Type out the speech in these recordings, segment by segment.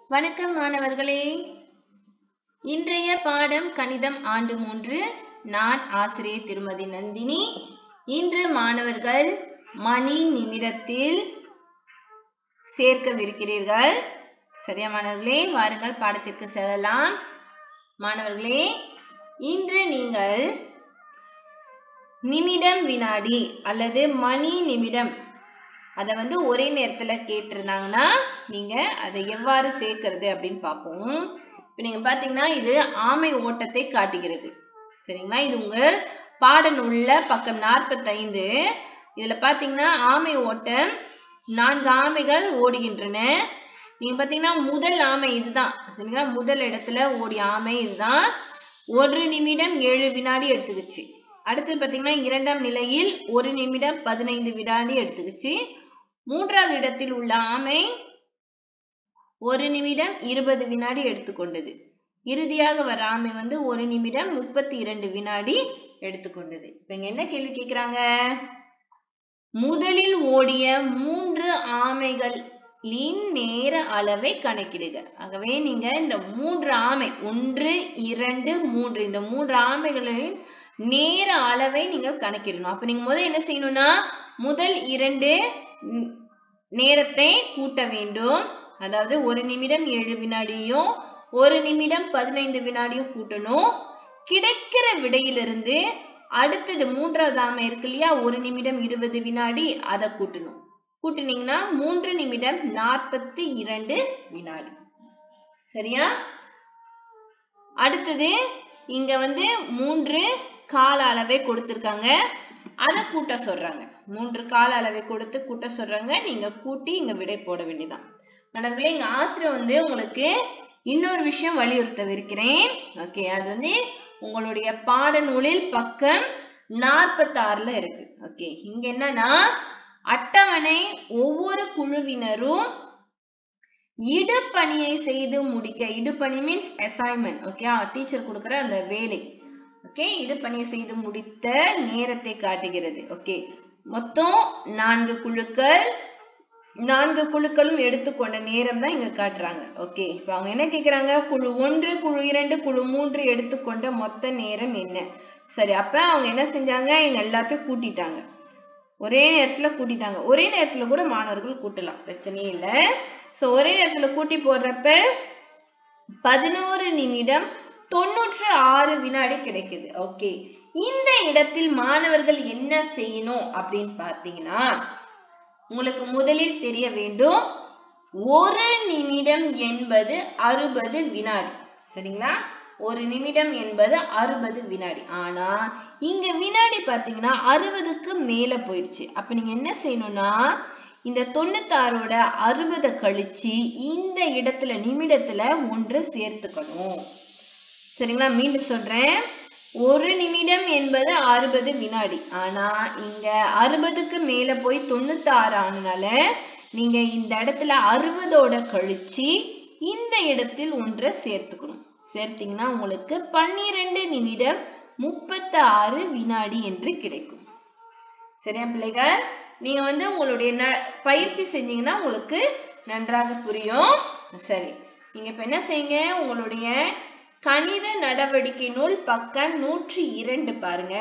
வணக்கம் மாணவர்களே இன்றைய பாடம் கணிதம் ஆண்டு மூன்று நான் ஆசிரியர் திருமதி நந்தினி இன்று மாணவர்கள் மணி நிமிடத்தில் சேர்க்கவிருக்கிறீர்கள் சரியா மாணவர்களே வாருங்கள் பாடத்திற்கு செல்லலாம் மாணவர்களே இன்று நீங்கள் நிமிடம் வினாடி அல்லது மணி நிமிடம் அதை வந்து ஒரே நேரத்தில் கேட்டிருந்தாங்கன்னா நீங்கள் அதை எவ்வாறு சேர்க்கறது அப்படின்னு பார்ப்போம் இப்போ நீங்கள் பார்த்தீங்கன்னா இது ஆமை ஓட்டத்தை காட்டுகிறது சரிங்களா இது உங்கள் பாடநூல்ல பக்கம் நாற்பத்தைந்து இதில் பார்த்தீங்கன்னா ஆமை ஓட்டம் நான்கு ஆமைகள் ஓடுகின்றன நீங்கள் பார்த்தீங்கன்னா முதல் ஆமை இதுதான் சரிங்களா முதல் இடத்துல ஓடிய ஆமை இதுதான் ஒரு நிமிடம் ஏழு வினாடி எடுத்துக்கிச்சு அடுத்து பார்த்தீங்கன்னா இரண்டாம் நிலையில் ஒரு நிமிடம் பதினைந்து வினாடி எடுத்துக்கிச்சு மூன்றாவது இடத்தில் உள்ள ஆமை ஒரு நிமிடம் இருபது வினாடி எடுத்துக்கொண்டது இறுதியாக வர ஆமை வந்து ஒரு நிமிடம் முப்பத்தி இரண்டு வினாடி எடுத்துக்கொண்டது இப்ப இங்க என்ன கேள்வி கேக்குறாங்க முதலில் ஓடிய மூன்று ஆமைகளின் நேர அளவை கணக்கிடுக ஆகவே நீங்க இந்த மூன்று ஆமை ஒன்று இரண்டு மூன்று இந்த மூன்று ஆமைகளின் நேர அளவை நீங்க கணக்கிடணும் அப்ப நீங்க முதல் என்ன செய்யணும்னா முதல் இரண்டு நேரத்தை கூட்ட வேண்டும் அதாவது ஒரு நிமிடம் ஏழு வினாடியும் ஒரு நிமிடம் பதினைந்து வினாடியும் கூட்டணும் கிடைக்கிற விடையிலிருந்து அடுத்தது மூன்றாவது ஆமை இருக்கு இல்லையா ஒரு நிமிடம் இருபது வினாடி அதை கூட்டணும் கூட்டினீங்கன்னா மூன்று நிமிடம் நாற்பத்தி இரண்டு வினாடி சரியா அடுத்தது இங்க வந்து மூன்று கால அளவை கொடுத்திருக்காங்க அதை கூட்ட சொல்றாங்க மூன்று கால அளவை கொடுத்து கூட்ட சொல்றாங்க நீங்க கூட்டி இங்க விடை போட வேண்டியதான் மாணவர்களே இங்க ஆசிரியர் வந்து உங்களுக்கு இன்னொரு விஷயம் வலியுறுத்தவிருக்கிறேன் ஓகே அது வந்து உங்களுடைய பாடநூலில் பக்கம் நாற்பத்தாறுல இருக்கு ஓகே இங்க என்னன்னா அட்டவணை ஒவ்வொரு குழுவினரும் இடுப்பணியை செய்து முடிக்க இடுப்பணி மீன்ஸ் அசைன்மெண்ட் ஓகே டீச்சர் கொடுக்குற அந்த வேலை ஓகே இடுப்பணியை செய்து முடித்த நேரத்தை காட்டுகிறது ஓகே மொத்தம் நான்கு குழுக்கள் நான்கு குழுக்களும் எடுத்துக்கொண்ட நேரம் தான் இங்க காட்டுறாங்க ஓகே இப்போ அவங்க என்ன கேக்குறாங்க குழு ஒன்று குழு இரண்டு குழு மூன்று எடுத்துக்கொண்ட மொத்த நேரம் என்ன சரி அப்ப அவங்க என்ன செஞ்சாங்க எங்க எல்லாத்தையும் கூட்டிட்டாங்க ஒரே நேரத்துல கூட்டிட்டாங்க ஒரே நேரத்துல கூட மாணவர்கள் கூட்டலாம் பிரச்சனையே இல்லை ஸோ ஒரே நேரத்துல கூட்டி போடுறப்ப பதினோரு நிமிடம் தொண்ணூற்று ஆறு வினாடி கிடைக்குது ஓகே இந்த இடத்தில் மாணவர்கள் என்ன செய்யணும் அப்படின்னு பார்த்தீங்கன்னா உங்களுக்கு முதலில் தெரிய வேண்டும் ஒரு நிமிடம் என்பது அறுபது வினாடி சரிங்களா ஒரு நிமிடம் என்பது அறுபது வினாடி ஆனா இங்க வினாடி பாத்தீங்கன்னா அறுபதுக்கு மேல போயிடுச்சு அப்ப நீங்க என்ன செய்யணும்னா இந்த தொண்ணூத்தாறோட அறுபதை கழிச்சு இந்த இடத்துல நிமிடத்துல ஒன்று சேர்த்துக்கணும் சரிங்களா மீண்டும் சொல்றேன் ஒரு நிமிடம் என்பது அறுபது வினாடி ஆனா இங்க அறுபதுக்கு மேல போய் தொண்ணூத்தி ஆறு ஆனனால நீங்க இந்த இடத்துல அறுபதோட கழிச்சு இந்த இடத்தில் ஒன்றை சேர்த்துக்கணும் சேர்த்தீங்கன்னா உங்களுக்கு பன்னிரெண்டு நிமிடம் முப்பத்தி ஆறு வினாடி என்று கிடைக்கும் சரியா பிள்ளைகள் நீங்க வந்து உங்களுடைய ந பயிற்சி செஞ்சீங்கன்னா உங்களுக்கு நன்றாக புரியும் சரி நீங்க இப்ப என்ன செய்யுங்க உங்களுடைய கணித நடவடிக்கை நூல் பக்கம் நூற்றி இரண்டு பாருங்க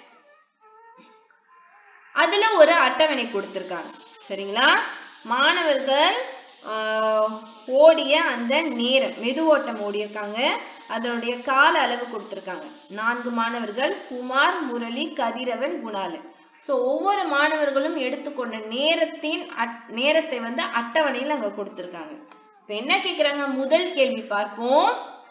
அதுல ஒரு அட்டவணை கொடுத்திருக்காங்க சரிங்களா மாணவர்கள் ஓடிய அந்த நேரம் மெது ஓட்டம் ஓடியிருக்காங்க அதனுடைய கால அளவு கொடுத்திருக்காங்க நான்கு மாணவர்கள் குமார் முரளி கதிரவன் குணாலன் ஸோ ஒவ்வொரு மாணவர்களும் எடுத்துக்கொண்ட நேரத்தின் நேரத்தை வந்து அட்டவணையில் அங்க கொடுத்திருக்காங்க இப்ப என்ன கேக்குறாங்க முதல் கேள்வி பார்ப்போம்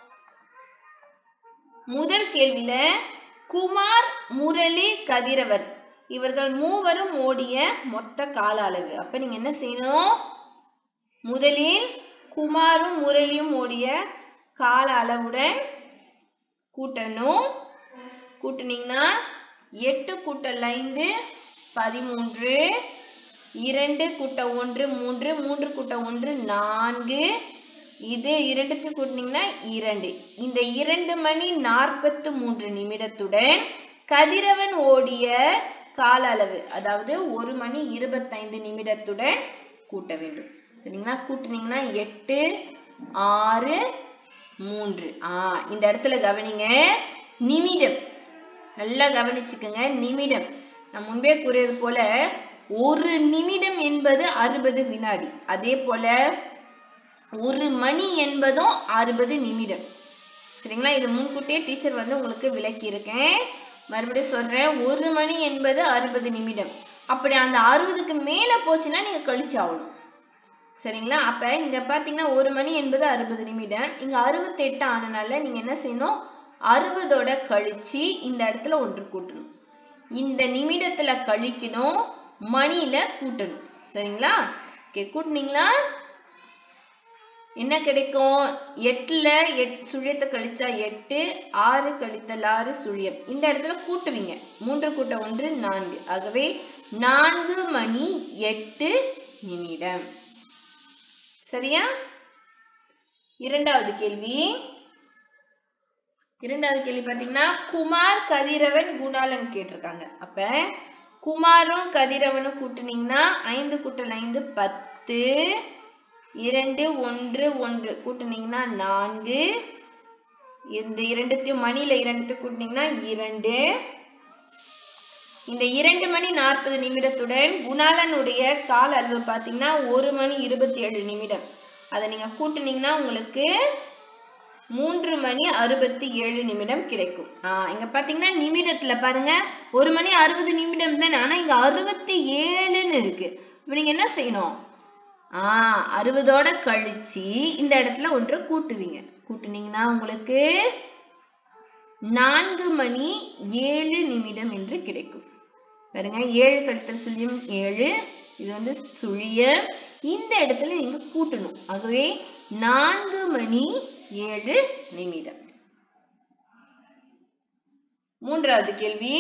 முதல் கேள்வியில குமார் முரளி கதிரவன் இவர்கள் மூவரும் ஓடிய மொத்த கால அளவு அப்ப நீங்க என்ன செய்யணும் முதலில் குமாரும் முரளியும் ஓடிய கால அளவுடன் கூட்டணும் கூட்டினீங்கன்னா எட்டு கூட்டல் ஐந்து பதிமூன்று இரண்டு கூட்ட ஒன்று மூன்று மூன்று கூட்ட ஒன்று நான்கு இது இரண்டுக்கு கூட்டினீங்கன்னா இரண்டு இந்த இரண்டு மணி நாற்பத்து மூன்று நிமிடத்துடன் கதிரவன் ஓடிய கால அளவு அதாவது ஒரு மணி இருபத்தைந்து நிமிடத்துடன் கூட்ட வேண்டும் சரிங்களா கூட்டினீங்கன்னா எட்டு ஆறு மூன்று ஆ இந்த இடத்துல கவனிங்க நிமிடம் நல்லா கவனிச்சுக்கோங்க நிமிடம் நான் முன்பே கூறியது போல ஒரு நிமிடம் என்பது அறுபது வினாடி அதே போல ஒரு மணி என்பதும் அறுபது நிமிடம் சரிங்களா இது முன்கூட்டியே டீச்சர் வந்து உங்களுக்கு விளக்கி இருக்கேன் மறுபடியும் சொல்றேன் ஒரு மணி என்பது அறுபது நிமிடம் அப்படி அந்த அறுபதுக்கு மேல போச்சுன்னா நீங்க கழிச்சு ஆகணும் சரிங்களா அப்ப இங்க பாத்தீங்கன்னா ஒரு மணி என்பது அறுபது நிமிடம் இங்க அறுபத்தி எட்டு ஆனனால நீங்க என்ன செய்யணும் அறுபதோட கழிச்சு இந்த இடத்துல ஒன்று கூட்டணும் இந்த நிமிடத்துல கழிக்கணும் மணியில கூட்டணும் சரிங்களா ஓகே கூட்டினீங்களா என்ன கிடைக்கும் எட்டுல எட் சுழியத்தை கழிச்சா எட்டு ஆறு கழித்தல் ஆறு சுழியம் இந்த இடத்துல கூட்டுவீங்க மூன்று கூட்ட ஒன்று நான்கு ஆகவே நான்கு மணி எட்டு நிமிடம் சரியா இரண்டாவது கேள்வி இரண்டாவது கேள்வி பாத்தீங்கன்னா குமார் கதிரவன் குணாலன் கேட்டிருக்காங்க அப்ப குமாரும் கதிரவனும் கூட்டுனீங்கன்னா ஐந்து கூட்டல் ஐந்து பத்து இரண்டு ஒன்று ஒன்று கூட்டுனீங்கன்னா நான்கு இந்த இரண்டுத்தையும் மணியில இரண்டுத்தையும் கூட்டினீங்கன்னா இரண்டு இந்த இரண்டு மணி நாற்பது நிமிடத்துடன் குணாலனுடைய கால அளவு பார்த்தீங்கன்னா ஒரு மணி இருபத்தி ஏழு நிமிடம் அதை நீங்க கூட்டுனீங்கன்னா உங்களுக்கு மூன்று மணி அறுபத்தி ஏழு நிமிடம் கிடைக்கும் ஆஹ் இங்க பாத்தீங்கன்னா நிமிடத்துல பாருங்க ஒரு மணி அறுபது நிமிடம் தானே ஆனா இங்க அறுபத்தி ஏழுன்னு இருக்கு இப்ப நீங்க என்ன செய்யணும் ஆஹ் அறுபதோட கழிச்சு இந்த இடத்துல ஒன்று கூட்டுவீங்க கூட்டுனீங்கன்னா உங்களுக்கு நான்கு மணி ஏழு நிமிடம் என்று கிடைக்கும் பாருங்க ஏழு கழித்தல் சுழியம் ஏழு இது வந்து சுழிய இந்த இடத்துல நீங்க கூட்டணும் ஆகவே நான்கு மணி ஏழு நிமிடம் மூன்றாவது கேள்வி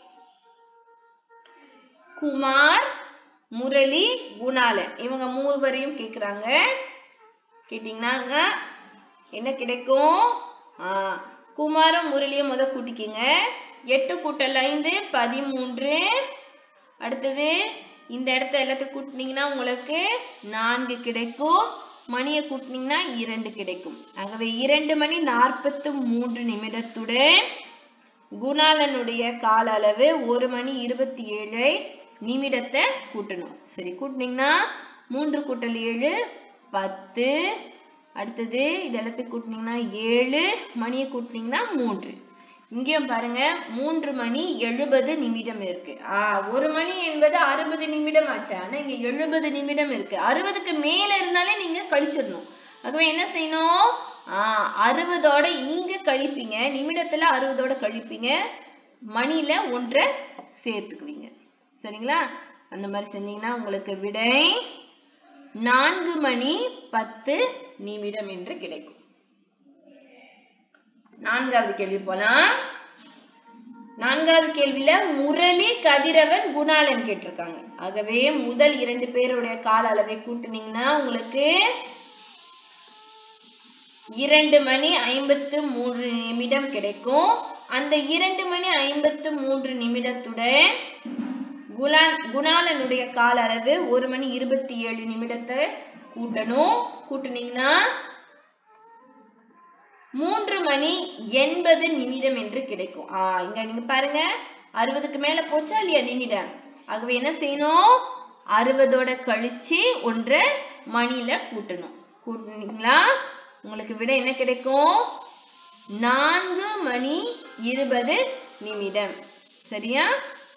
குமார் முரளி குணாலன் இவங்க மூவரையும் கேக்குறாங்க கேட்டீங்கன்னாங்க என்ன கிடைக்கும் ஆ குமாரும் முரளியும் முத கூட்டிக்கிங்க எட்டு கூட்டல் ஐந்து பதிமூன்று அடுத்தது இந்த இடத்த எல்லாத்தையும் கூட்டினீங்கன்னா உங்களுக்கு நான்கு கிடைக்கும் மணியை கூட்டினீங்கன்னா இரண்டு கிடைக்கும் ஆகவே இரண்டு மணி நாற்பத்து மூன்று நிமிடத்துடன் குணாலனுடைய கால அளவு ஒரு மணி இருபத்தி ஏழை நிமிடத்தை கூட்டணும் சரி கூட்டினீங்கன்னா மூன்று கூட்டல் ஏழு பத்து அடுத்தது இது எல்லாத்தையும் கூட்டினீங்கன்னா ஏழு மணியை கூட்டினீங்கன்னா மூன்று இங்கேயும் பாருங்க மூன்று மணி எழுபது நிமிடம் இருக்கு ஆ ஒரு மணி என்பது அறுபது நிமிடம் ஆச்சு ஆனா இங்க எழுபது நிமிடம் இருக்கு அறுபதுக்கு மேல இருந்தாலே நீங்க கழிச்சிடணும் ஆகவே என்ன செய்யணும் ஆ அறுபதோட இங்க கழிப்பீங்க நிமிடத்துல அறுபதோட கழிப்பீங்க மணியில ஒன்றை சேர்த்துக்குவீங்க சரிங்களா அந்த மாதிரி செஞ்சீங்கன்னா உங்களுக்கு விடை நான்கு மணி பத்து நிமிடம் என்று கிடைக்கும் நான்காவது கேள்வி போலாம் நான்காவது கேள்வியில முரளி கதிரவன் குணாலன் கேட்டிருக்காங்க ஆகவே முதல் இரண்டு பேருடைய கால அளவை கூட்டுனீங்கன்னா உங்களுக்கு இரண்டு மணி ஐம்பத்து மூன்று நிமிடம் கிடைக்கும் அந்த இரண்டு மணி ஐம்பத்து மூன்று நிமிடத்துடன் குலான் குணாலனுடைய கால அளவு ஒரு மணி இருபத்தி ஏழு நிமிடத்தை கூட்டணும் கூட்டுனீங்கன்னா மூன்று மணி எண்பது நிமிடம் என்று கிடைக்கும் ஆ இங்க நீங்க பாருங்க அறுபதுக்கு மேல போச்சா இல்லையா நிமிடம் ஆகவே என்ன செய்யணும் அறுபதோட கழிச்சு ஒன்றை மணியில கூட்டணும் கூட்டினீங்களா உங்களுக்கு விட என்ன கிடைக்கும் நான்கு மணி இருபது நிமிடம் சரியா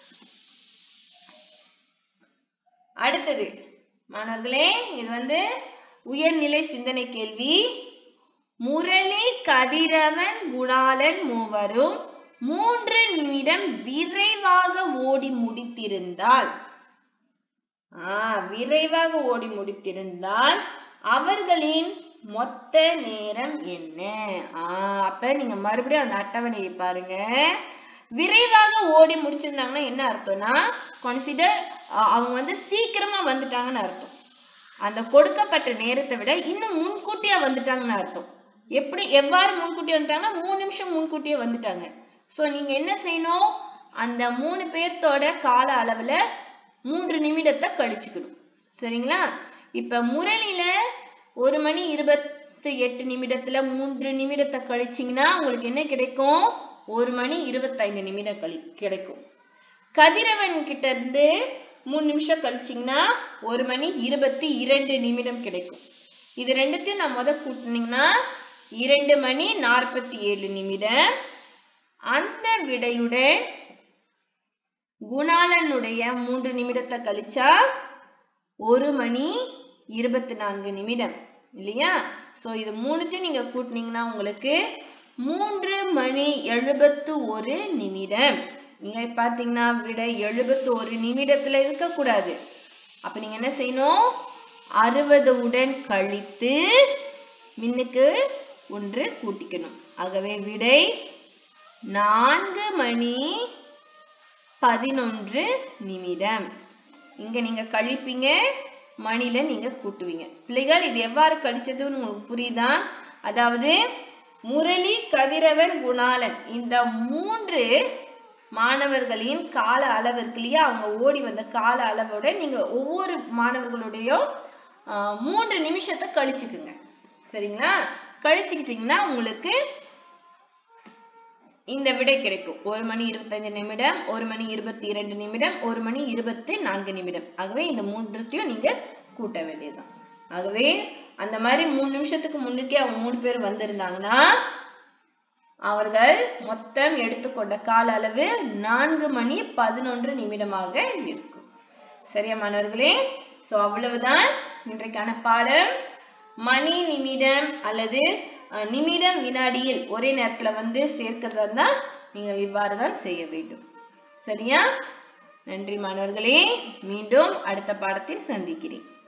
அடுத்தது மாணவர்களே இது வந்து உயர்நிலை சிந்தனை கேள்வி முரளி கதிரவன் குணாலன் மூவரும் மூன்று நிமிடம் விரைவாக ஓடி முடித்திருந்தால் ஆஹ் விரைவாக ஓடி முடித்திருந்தால் அவர்களின் மொத்த நேரம் என்ன ஆஹ் அப்ப நீங்க மறுபடியும் அந்த அட்டவணையை பாருங்க விரைவாக ஓடி முடிச்சிருந்தாங்கன்னா என்ன அர்த்தம்னா கன்சிடர் அவங்க வந்து சீக்கிரமா வந்துட்டாங்கன்னு அர்த்தம் அந்த கொடுக்கப்பட்ட நேரத்தை விட இன்னும் முன்கூட்டியா வந்துட்டாங்கன்னு அர்த்தம் எப்படி எவ்வாறு முன்கூட்டியே வந்துட்டாங்கன்னா மூணு நிமிஷம் முன்கூட்டியே வந்துட்டாங்க ஸோ நீங்க என்ன செய்யணும் அந்த மூணு பேர்த்தோட கால அளவுல மூன்று நிமிடத்தை கழிச்சுக்கணும் சரிங்களா இப்ப முரளியில ஒரு மணி இருபத் எட்டு நிமிடத்துல மூன்று நிமிடத்தை கழிச்சீங்கன்னா உங்களுக்கு என்ன கிடைக்கும் ஒரு மணி இருபத்தைந்து நிமிடம் கழி கிடைக்கும் கதிரவன் கிட்ட இருந்து மூணு நிமிஷம் கழிச்சீங்கன்னா ஒரு மணி இருபத்தி இரண்டு நிமிடம் கிடைக்கும் இது ரெண்டுத்தையும் நான் முத கூட்டினீங்கன்னா இரண்டு மணி நாற்பத்தி ஏழு நிமிடம் அந்த விடையுடன் குணாலனுடைய மூன்று நிமிடத்தை கழிச்சா ஒரு மணி இருபத்தி நான்கு நிமிடம் இல்லையா சோ இது மூணுத்தையும் நீங்க கூட்டினீங்கன்னா உங்களுக்கு மூன்று மணி எழுபத்து ஒரு நிமிடம் நீங்க பாத்தீங்கன்னா விடை எழுபத்து ஒரு நிமிடத்துல இருக்கக்கூடாது அப்ப நீங்க என்ன செய்யணும் அறுபது உடன் கழித்து மின்னுக்கு ஒன்று கூட்டிக்கணும் ஆகவே விடை நான்கு மணி பதினொன்று நிமிடம் இங்க நீங்க கழிப்பீங்க மணில நீங்க கூட்டுவீங்க பிள்ளைகள் இது எவ்வாறு கழிச்சதுன்னு உங்களுக்கு புரியுதா அதாவது முரளி கதிரவன் குணாலன் இந்த மூன்று மாணவர்களின் கால அளவு இருக்கு இல்லையா அவங்க ஓடி வந்த கால அளவோட நீங்க ஒவ்வொரு மாணவர்களுடைய ஆஹ், மூன்று நிமிஷத்தை கழிச்சுக்குங்க சரிங்களா கழிச்சுக்கிட்டீங்கன்னா உங்களுக்கு இந்த விடை கிடைக்கும் ஒரு மணி இருபத்தைந்து நிமிடம் ஒரு மணி இருபத்தி இரண்டு நிமிடம் ஒரு மணி இருபத்தி நான்கு நிமிடம் ஆகவே இந்த மூன்றுத்தையும் நீங்க கூட்ட வேண்டியதுதான் ஆகவே அந்த மாதிரி மூணு நிமிஷத்துக்கு முன்னுக்கே அவங்க மூணு பேர் வந்திருந்தாங்கன்னா அவர்கள் மொத்தம் எடுத்துக்கொண்ட கால அளவு நான்கு மணி பதினொன்று நிமிடமாக இருக்கும் சரியா மாணவர்களே சோ அவ்வளவுதான் இன்றைக்கான பாடம் மணி நிமிடம் அல்லது அஹ், நிமிடம் வினாடியில் ஒரே நேரத்துல வந்து சேர்க்கிறதா இருந்தா நீங்கள் இவ்வாறு தான் செய்ய வேண்டும் சரியா நன்றி மாணவர்களே மீண்டும் அடுத்த பாடத்தில் சந்திக்கிறேன்